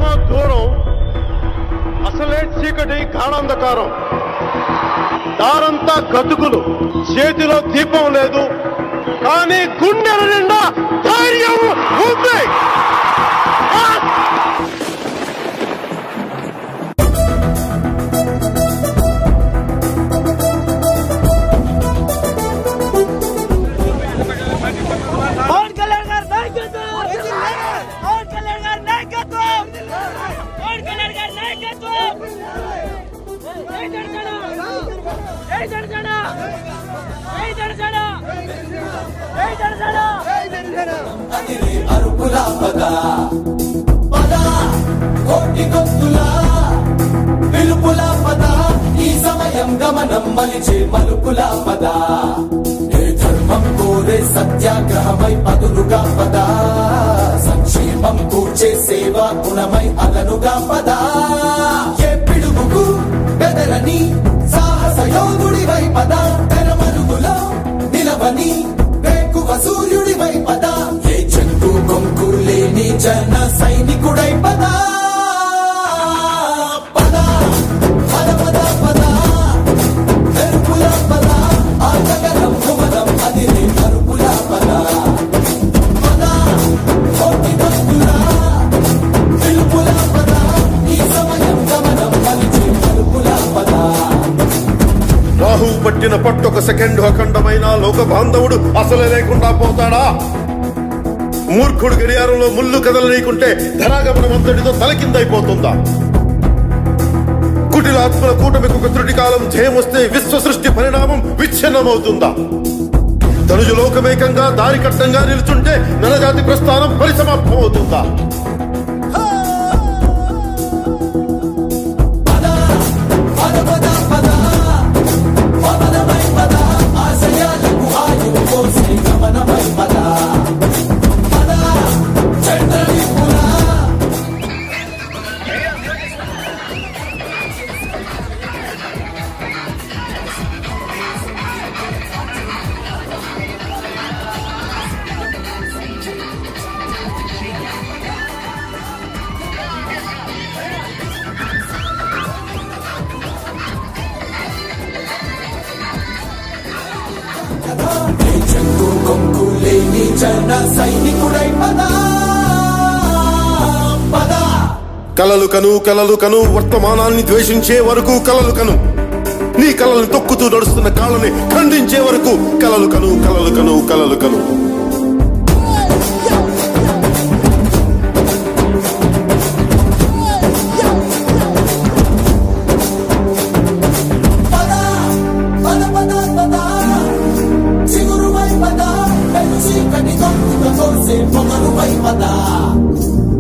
ఏమో దూరం అసలే చీకటి గాఢాంధకారం దారంతా గతుకులు చేతిలో దీపం లేదు కానీ గుండెల నిండా ధైర్యం ఉంది ఆ! పవన్ కళ్యాణ్ గారి నాయకత్వం పవన్ కళ్యాణ్ గారి నాయకత్వం పవన్ కళ్యాణ్ గారి నాయకత్వం జై జనసేన జై జనసేన జై జనసేన జై జనసేన అదిరే అరుపుల పద పద కోటి గొంతుల పిలుపుల పద ఈ సమయం గమనం మలిచే మలుపుల పద ఏ ధర్మం కోరే సత్యాగ్రహమై పదులుగా పద సంక్షేమం కూర్చే సేవా గుణమై అదనుగా పద ఏ పిడుగుకు బెదరని సాహస యోధుడివై పద తెరమరుగులో నిలవని వేకువ సూర్యుడివై పద ఏ చెంగు కొంకు లేని జన సైనికుడై పద పద పద పద పద మెరుపుల పద ఆటగలం భువనం అది నీ మరుపుల పద పద కోటి భక్తుల పిలుపుల పద ఈ సమయం గమనం మలిచి మరుపుల పద రాహు పట్టిన పట్టొక సెకండ్ అఖండమైన లోక బాంధవుడు అసలే లేకుండా పోతాడా మూర్ఖుడు గడియారంలో ముళ్ళు కదలనీకుంటే ధరాగమనం అంతటితో తలకిందైపోతుందా కుటిలాత్మల కూటమికి ఒక త్రుటి కాలం జయమొస్తే విశ్వ సృష్టి పరిణామం విచ్ఛిన్నమవుతుందా తనుజు లోకమేకంగా దారి కట్టంగా నిలుచుంటే నరజాతి ప్రస్థానం పరిసమాప్తమవుతుందా పద పద పద పద పవనమై పద ఆశయాలకు ఆయువు పోసే గమనమై పద పద చంద్రలిపుల ఏ చెంగు కొంగు లేని జన సైనికుడై పద పద కలలు కను కలలు కను వర్తమానాన్ని ద్వేషించే వరకు కలలు కను నీ కలలను తొక్కుతూ నడుస్తున్న కాళ్ళని ఖండించే వరకు కలలు కను కలలు కను కలలు కను పద పద పద పద చిగురువై పద పెను చీకటి గొంతుక కోసే పొగరువై పద